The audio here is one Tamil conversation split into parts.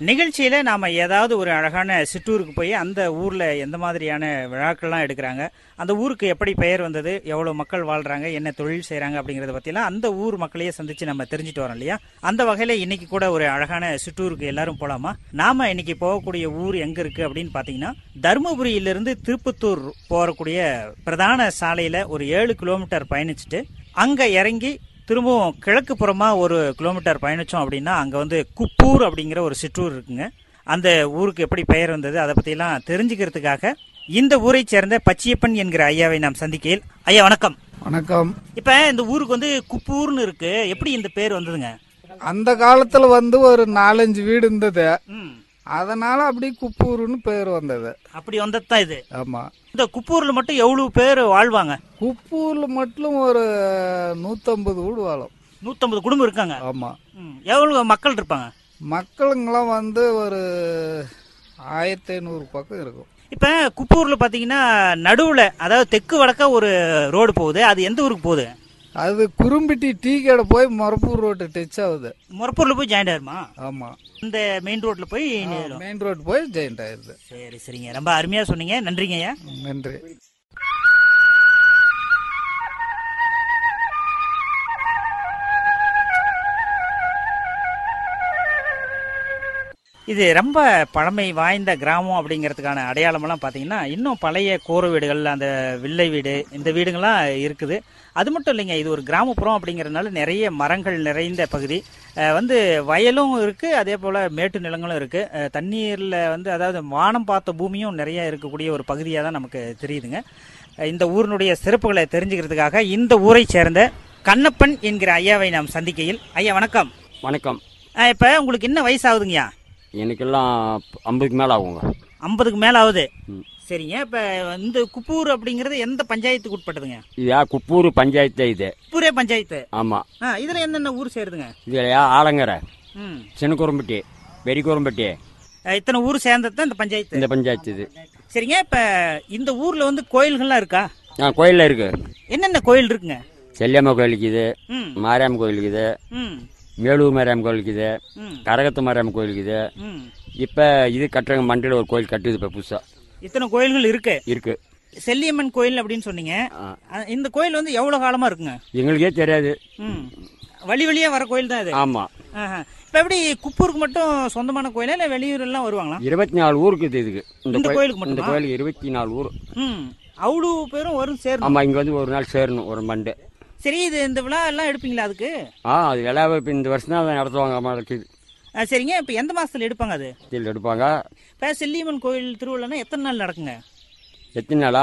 நிகழ்ச்சியில நாம ஏதாவது ஒரு அழகான சிற்றூருக்கு போய் அந்த ஊர்ல எந்த மாதிரியான விழாக்கள்லாம் எடுக்கிறாங்க அந்த ஊருக்கு எப்படி பெயர் வந்தது எவ்வளவு மக்கள் வாழ்றாங்க என்ன தொழில் செய்றாங்க அப்படிங்கறத பத்திலாம் அந்த ஊர் மக்களையே சந்திச்சு நம்ம தெரிஞ்சுட்டு வரோம் இல்லையா அந்த வகையில இன்னைக்கு கூட ஒரு அழகான சிற்றூருக்கு எல்லாரும் போலாமா நாம இன்னைக்கு போகக்கூடிய ஊர் எங்க இருக்கு அப்படின்னு பாத்தீங்கன்னா தருமபுரியிலிருந்து திருப்பத்தூர் போறக்கூடிய பிரதான சாலையில ஒரு ஏழு கிலோமீட்டர் பயணிச்சுட்டு அங்க இறங்கி திரும்பவும் கிழக்கு புறமா ஒரு கிலோமீட்டர் பயணிச்சோம் அப்படின்னா அங்க வந்து குப்பூர் அப்படிங்கிற ஒரு சிற்றூர் இருக்குங்க அந்த ஊருக்கு எப்படி பெயர் வந்தது அதை பத்தியெல்லாம் தெரிஞ்சுக்கிறதுக்காக இந்த ஊரை சேர்ந்த பச்சியப்பன் என்கிற ஐயாவை நாம் சந்திக்கையில் ஐயா வணக்கம் வணக்கம் இப்ப இந்த ஊருக்கு வந்து குப்பூர்னு இருக்கு எப்படி இந்த பேர் வந்ததுங்க அந்த காலத்துல வந்து ஒரு நாலஞ்சு வீடு இருந்தது ம் அதனால அப்படி குப்பூருன்னு பேர் வந்தது அப்படி வந்ததுதான் இது ஆமா இந்த குப்பூர்ல மட்டும் எவ்வளவு பேர் வாழ்வாங்க குப்பூர்ல மட்டும் ஒரு நூத்தம்பது வீடு வாழும் நூத்தம்பது குடும்பம் இருக்காங்க ஆமா ம், எவ்வளவு மக்கள் இருப்பாங்க மக்களுங்கெல்லாம் வந்து ஒரு ஆயிரத்தி ஐநூறு பக்கம் இருக்கும் இப்ப குப்பூர்ல பாத்தீங்கன்னா நடுவுல அதாவது தெற்கு வடக்க ஒரு ரோடு போகுது அது எந்த ஊருக்கு போகுது அது குறும்பிட்டி டீ கடை போய் மொரப்பூர் ரோட்டு டச் ஆகுது மொரப்பூர்ல போய் ஜாயின் ஆயிருமா ஆமா இந்த மெயின் ரோட்ல போய் நேரும். மெயின் ரோடு போய் ஜெயிண்ட் ஆயிருது சரி சரிங்க ரொம்ப அருமையா சொன்னீங்க நன்றிங்க ஐயா நன்றி இது ரொம்ப பழமை வாய்ந்த கிராமம் அப்படிங்கிறதுக்கான அடையாளமெல்லாம் பார்த்தீங்கன்னா இன்னும் பழைய கூரை வீடுகள் அந்த வில்லை வீடு இந்த வீடுங்கள்லாம் இருக்குது அது மட்டும் இல்லைங்க இது ஒரு கிராமப்புறம் அப்படிங்கிறதுனால நிறைய மரங்கள் நிறைந்த பகுதி அஹ் வந்து வயலும் இருக்கு அதே போல மேட்டு நிலங்களும் இருக்கு அஹ் தண்ணீர்ல வந்து அதாவது வானம் பார்த்த பூமியும் நிறைய இருக்கக்கூடிய ஒரு பகுதியாக தான் நமக்கு தெரியுதுங்க அஹ் இந்த ஊரினுடைய சிறப்புகளை தெரிஞ்சுக்கிறதுக்காக இந்த ஊரை சேர்ந்த கண்ணப்பன் என்கிற ஐயாவை நாம் சந்திக்கையில் ஐயா வணக்கம் வணக்கம் அஹ் இப்ப உங்களுக்கு என்ன வயசு ஆகுதுங்கய்யா எனக்கெல்லாம் ஐம்பதுக்கு மேலே ஆகுங்க ஐம்பதுக்கு மேல ஆகுது ம். சரிங்க இப்ப இந்த குப்பூர் அப்படிங்கிறது எந்த பஞ்சாயத்துக்கு உட்பட்டதுங்க இதா குப்பூர் பஞ்சாயத்து இது குப்பூரே பஞ்சாயத்து ஆமாம் ஆ, இதுல என்னென்ன ஊர் சேருதுங்க இதுலையா ஆலங்கரை ம் சின்னக்குரம்பட்டி பெரியக்குரம்பட்டி அஹ் இத்தனை ஊர் சேர்ந்தது தான் இந்த பஞ்சாயத்து இந்த பஞ்சாயத்து இது சரிங்க இப்ப இந்த ஊர்ல வந்து கோயில்கள்லாம் இருக்கா ஆ கோயிலில் இருக்கு என்னென்ன கோயில் இருக்குங்க செல்லியம்மா கோயிலுக்கு இது ம் மாரியாம்மன் கோயிலுக்கு இது ம் மேலூர் மாரியாம்மன் கோயிலுக்கு இது ம் கரகத்து மாரியாம்மன் கோயிலுக்கு இது ம் இப்போ இது கட்டுறங்க மண்டியில் ஒரு கோயில் கட்டுது இப்போ புதுசாக இத்தனை கோயில்கள் இருக்கு இருக்கு செல்லியம்மன் கோயில் அப்படின்னு சொன்னீங்க ஆ. அஹ் இந்த கோயில் வந்து எவ்வளவு காலமா இருக்குங்க எங்களுக்கே தெரியாது ம் வழி வழியா வர கோயில் தான் இது ஆமாம் ஆஹா. இப்ப எப்படி குப்பூருக்கு மட்டும் சொந்தமான கோயிலா இல்ல வெளியூர் எல்லாம் வருவாங்களா இருபத்தி நாலு ஊருக்கு இது இதுக்கு இந்த கோயில்- கோயிலுக்கு இந்த மட்டுமா? கோயிலுக்கு இருபத்தி நாலு ஊர் ம் அவ்வளவு பேரும் வரும் சேரணும் ஆமாம் இங்கே வந்து ஒரு நாள் சேரணும் ஒரு மண்டே சரி இது இந்த விழா எல்லாம் எடுப்பீங்களா அதுக்கு ஆ அது விளையாட இப்போ இந்த வருஷம் தான் நடத்துவாங்க அம்மா இருக்குது ஆ, சரிங்க இப்ப எந்த மாசத்துல எடுப்பாங்க அது இதில் எடுப்பாங்க இப்ப செல்லியம்மன் கோயில் திருவிழானா எத்தனை நாள் நடக்குங்க எத்தனை நாளா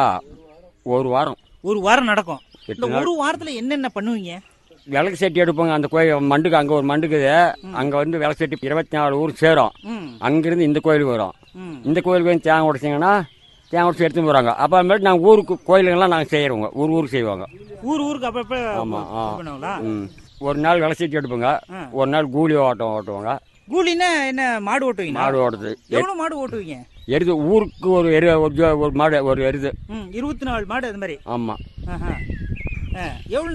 ஒரு வாரம் ஒரு வாரம் நடக்கும் எட்டு இந்த ஒரு வாரத்துல என்னென்ன பண்ணுவீங்க விளக்கு செட்டி எடுப்பாங்க அந்த கோயில் மண்டுக்கு அங்கே ஒரு மண்டுக்குது அங்கே வந்து விளக்கு செட்டி இருபத்தி நாலு ஊர் சேரும் ம் அங்கேருந்து இந்த கோயிலுக்கு வரும் ம் இந்த கோயிலுக்கு வந்து தேங்காய் உடைச்சிங்கன்னா தேங்காய் உடச்சி எடுத்துன்னு போகிறாங்க அப்புறமேட்டு நாங்கள் ஊருக்கு கோயிலுங்கெல்லாம் நாங்கள் செய்கிறோங்க ஊர் ஊருக்கு செய்வாங்க ஊர் ஊருக்கு அப்பப்ப ஆமா, ஆ. இது பண்ணுவாங்களா ம் ஒரு நாள் விளக்கு செட்டி எடுப்போங்க ஆ. ஒரு நாள் கூலி ஓட்டம் ஓட்டுவாங்க கூலினா என்ன மாடு ஓட்டுவீங்க மாடு ஓட்டுறது எவ்வளவு மாடு ஓட்டுவீங்க எருது ஊருக்கு ஒரு எரு ஒரு ஜோ- ஒரு மாடு ஒரு எருது ம் இருபத்தி நாலு மாடு அது மாதிரி ஆமாம் ஆஹா. ஆ, எவ்வளவு